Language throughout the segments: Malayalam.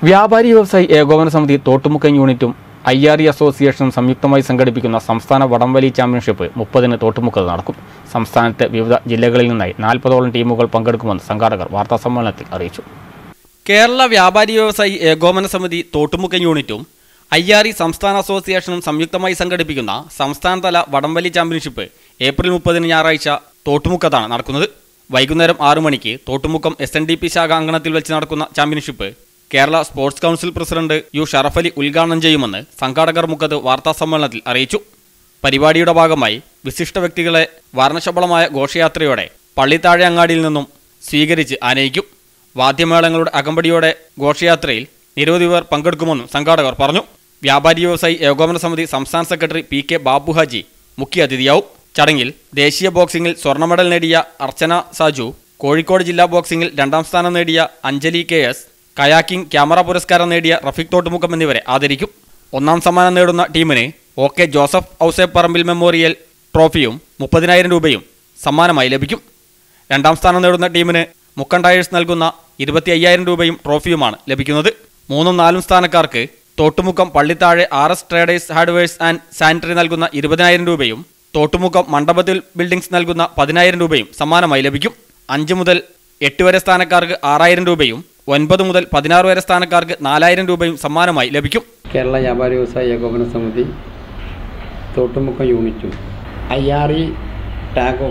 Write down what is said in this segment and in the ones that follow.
വ്യാപാരി വ്യവസായി ഏകോപന സമിതി തോട്ടുമുക്കൻ യൂണിറ്റും ഐ ആർ ഇ അസോസിയേഷനും സംയുക്തമായി സംഘടിപ്പിക്കുന്ന സംസ്ഥാന വടംവലി ചാമ്പ്യൻഷിപ്പ് മുപ്പതിന് തോട്ടുമുക്കത്ത് നടക്കും സംസ്ഥാനത്തെ വിവിധ ജില്ലകളിൽ നിന്നായി നാൽപ്പതോളം ടീമുകൾ പങ്കെടുക്കുമെന്ന് സംഘാടകർ വാർത്താസമ്മേളനത്തിൽ അറിയിച്ചു കേരള വ്യാപാരി വ്യവസായി ഏകോപന സമിതി തോട്ടുമുക്കൻ യൂണിറ്റും ഐ ആർ ഇ സംസ്ഥാന അസോസിയേഷനും സംയുക്തമായി സംഘടിപ്പിക്കുന്ന സംസ്ഥാനതല വടംവലി ചാമ്പ്യൻഷിപ്പ് ഏപ്രിൽ മുപ്പതിന് ഞായറാഴ്ച തോട്ടുമുക്കത്താണ് നടക്കുന്നത് വൈകുന്നേരം ആറു മണിക്ക് Thottumukkam S N D P ശാഖ അങ്കണത്തിൽ വെച്ച് നടക്കുന്ന championship Kerala sports council president U Sharafali ഉദ്ഘാടനം ചെയ്യുമെന്ന് സംഘാടകർ മുഖത്ത് വാർത്താസമ്മേളനത്തിൽ അറിയിച്ചു പരിപാടിയുടെ ഭാഗമായി വിശിഷ്ട വ്യക്തികളെ വർണ്ണശബളമായ ഘോഷയാത്രയോടെ പള്ളിത്താഴെ അങ്ങാടിയിൽ നിന്നും സ്വീകരിച്ച് ആനയിക്കും വാദ്യമേളങ്ങളുടെ അകമ്പടിയോടെ ഘോഷയാത്രയിൽ നിരവധി പേർ പങ്കെടുക്കുമെന്നും സംഘാടകർ പറഞ്ഞു വ്യാപാരി വ്യവസായി ഏകോപന സമിതി സംസ്ഥാന secretary P K Babu Haji മുഖ്യ അതിഥിയാവും ചടങ്ങിൽ ദേശീയ ബോക്സിംഗിൽ സ്വർണ്ണ മെഡൽ നേടിയ അർച്ചന സാജു കോഴിക്കോട് ജില്ലാ ബോക്സിംഗിൽ രണ്ടാം സ്ഥാനം നേടിയ Anjali K S kayaking camera പുരസ്കാരം നേടിയ റഫീഖ് തോട്ടുമുക്കം എന്നിവരെ ആദരിക്കും ഒന്നാം സമ്മാനം നേടുന്ന ടീമിന് O K Joseph Ouseparambil memorial ട്രോഫിയും മുപ്പതിനായിരം രൂപയും സമ്മാനമായി ലഭിക്കും രണ്ടാം സ്ഥാനം നേടുന്ന ടീമിന് മുക്കൻ ടയേഴ്സ് നൽകുന്ന ഇരുപത്തി അയ്യായിരം രൂപയും ട്രോഫിയുമാണ് ലഭിക്കുന്നത് മൂന്നും നാലും സ്ഥാനക്കാർക്ക് Thottumukkam Pallithazhe R S traders hardwares and sanitary നൽകുന്ന ഇരുപതിനായിരം രൂപയും തോട്ടുമുക്കം മണ്ഡപത്തിൽ ബിൽഡിംഗ്സ് നൽകുന്ന പതിനായിരം രൂപയും സമ്മാനമായി ലഭിക്കും അഞ്ച് മുതൽ എട്ട് വരെ സ്ഥാനക്കാർക്ക് ആറായിരം രൂപയും ഒൻപത് മുതൽ പതിനാറ് വരെ സ്ഥാനക്കാർക്ക് നാലായിരം രൂപയും സമ്മാനമായി ലഭിക്കും കേരള വ്യാപാരി വ്യവസായ ഏകോപന സമിതി തോട്ടുമുക്കം യൂണിറ്റും ഐ ആർ ഇ ടാഗോ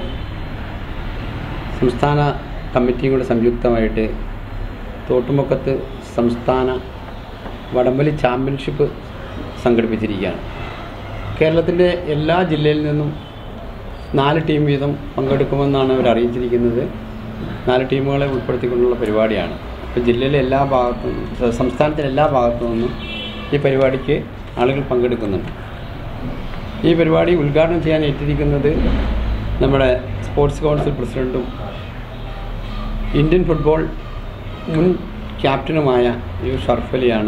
സംസ്ഥാന കമ്മിറ്റിയും കൂടെ സംയുക്തമായിട്ട് തോട്ടുമുക്കത്ത് സംസ്ഥാന വടംവലി ചാമ്പ്യൻഷിപ്പ് സംഘടിപ്പിച്ചിരിക്കുകയാണ് കേരളത്തിൻ്റെ എല്ലാ ജില്ലയിൽ നിന്നും നാല് ടീം വീതം പങ്കെടുക്കുമെന്നാണ് അവർ അറിയിച്ചിരിക്കുന്നത് നാല് ടീമുകളെ ഉൾപ്പെടുത്തിക്കൊണ്ടുള്ള പരിപാടിയാണ് അപ്പോൾ ജില്ലയിലെ എല്ലാ ഭാഗത്തു നിന്നും സംസ്ഥാനത്തിലെ എല്ലാ ഭാഗത്തു നിന്നും ഈ പരിപാടിക്ക് ആളുകൾ പങ്കെടുക്കുന്നുണ്ട് ഈ പരിപാടി ഉദ്ഘാടനം ചെയ്യാൻ ഏറ്റിരിക്കുന്നത് നമ്മുടെ സ്പോർട്സ് കൗൺസിൽ പ്രസിഡൻറ്റും ഇന്ത്യൻ ഫുട്ബോൾ മുൻ ക്യാപ്റ്റനുമായ യു ഷർഫലിയാണ്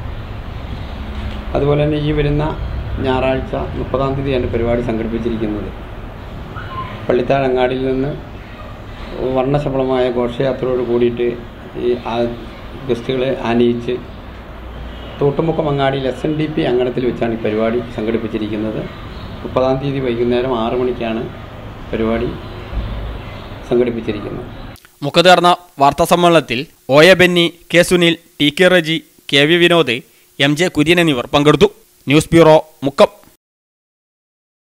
അതുപോലെ തന്നെ ഈ വരുന്ന ഞായറാഴ്ച മുപ്പതാം തീയതിയാണ് പരിപാടി സംഘടിപ്പിച്ചിരിക്കുന്നത് പള്ളിത്താഴങ്ങാടിയിൽ നിന്ന് വർണ്ണശബളമായ ഘോഷയാത്രയോട് കൂടിയിട്ട് ഈ ആ ഗസ്റ്റുകളെ ആനയിച്ച് തോട്ടുമുക്കം അങ്ങാടിയിൽ എസ് എൻ ഡി പി അങ്കണത്തിൽ വെച്ചാണ് ഈ പരിപാടി സംഘടിപ്പിച്ചിരിക്കുന്നത് മുപ്പതാം തീയതി വൈകുന്നേരം ആറ് മണിക്കാണ് പരിപാടി സംഘടിപ്പിച്ചിരിക്കുന്നത് മുഖത്ത് നടന്ന വാർത്താ സമ്മേളനത്തിൽ O A Benny K Sunil T K Reji K V Vinod M J Kurian എന്നിവർ പങ്കെടുത്തു ന്യൂസ് ബ്യൂറോ മുക്കം